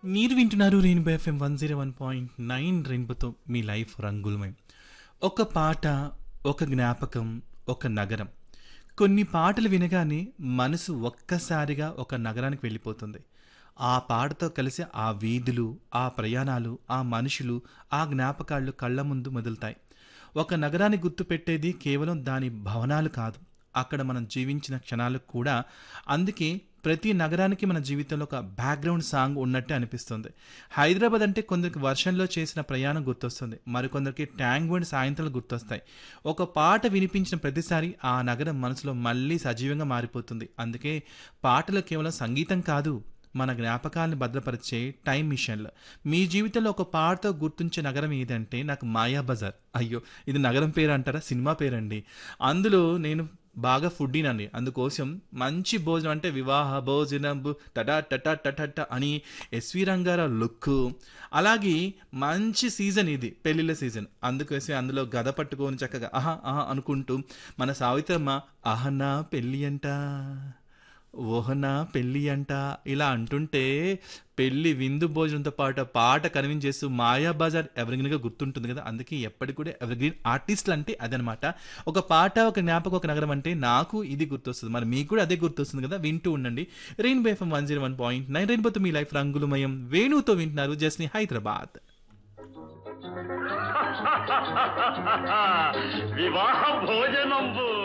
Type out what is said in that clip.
మీరు వింటున్నారు rainbow FM one zero one point nine రెయిన్బోతో మీ లైఫ్ రంగులమయం ఒక పాట ఒక జ్ఞాపకం ఒక నగరం కొన్ని పాటలు వినగానే మనసు ఒక్కసారిగా ఒక నగరానికి వెళ్ళిపోతుంది ఆ పాటతో కలిసి ఆ వీధులు ఆ ప్రయాణాలు ఆ మనుషులు ఆ జ్ఞాపకాలు కళ్ళ ముందు మొదలుతాయి ఒక నగరాన్ని గుర్తుపెట్టేది కేవలం దాని భవనాలు కాదు అక్కడ మనం జీవించిన క్షణాలు కూడా అందుకే ప్రతి నగరానికి మన జీవితంలో ఒక బ్యాక్గ్రౌండ్ సాంగ్ ఉన్నట్టే అనిపిస్తుంది హైదరాబాద్ అంటే కొందరికి వర్షంలో చేసిన ప్రయాణం గుర్తొస్తుంది మరికొందరికి ట్యాంక్ బండ్ సాయంత్రాలు గుర్తొస్తాయి ఒక పాట వినిపించిన ప్రతిసారి ఆ నగరం మనసులో మళ్ళీ సజీవంగా మారిపోతుంది అందుకే పాటలు కేవలం సంగీతం కాదు మన జ్ఞాపకాలను భద్రపరిచే టైం మిషన్లు మీ జీవితంలో ఒక పాటతో గుర్తుంచే నగరం ఏదంటే నాకు మాయా బజార్ అయ్యో ఇది నగరం పేరు అంటారా సినిమా పేరండి అందులో నేను బాగా ఫుడ్డీనండి అందుకోసం మంచి భోజనం అంటే వివాహ భోజనం టటా టటా టటట అని ఎస్వి రంగారావు లుక్ అలాగే మంచి సీజన్ ఇది పెళ్ళిళ్ళ సీజన్ అందుకోసం అందులో గద పట్టుకొని చక్కగా ఆహా ఆహా అనుకుంటూ మన సావిత్రమ్మ ఆహనా పెళ్ళి అంట ఓహనా పెళ్ళి అంట ఇలా అంటుంటే పెళ్లి విందు భోజనంతో పాటు పాట కనిపించేస్తూ మాయా బజార్ ఎవరిగ్రీన్గా గుర్తుంటుంది కదా అందుకే ఎప్పటికి కూడా ఎవరిగ్రీన్ ఆర్టిస్టులు అంటే అదనమాట ఒక పాట ఒక జ్ఞాపకం ఒక నగరం అంటే నాకు ఇది గుర్తొస్తుంది మరి మీకు కూడా అదే గుర్తొస్తుంది కదా వింటూ ఉండండి rain bow FM one zero one point nine రెయిన్ పోతే మీ లైఫ్ రంగులమయం వేణుతో వింటున్నారు జస్ని హైదరాబాద్ వివాహ భోజనంబు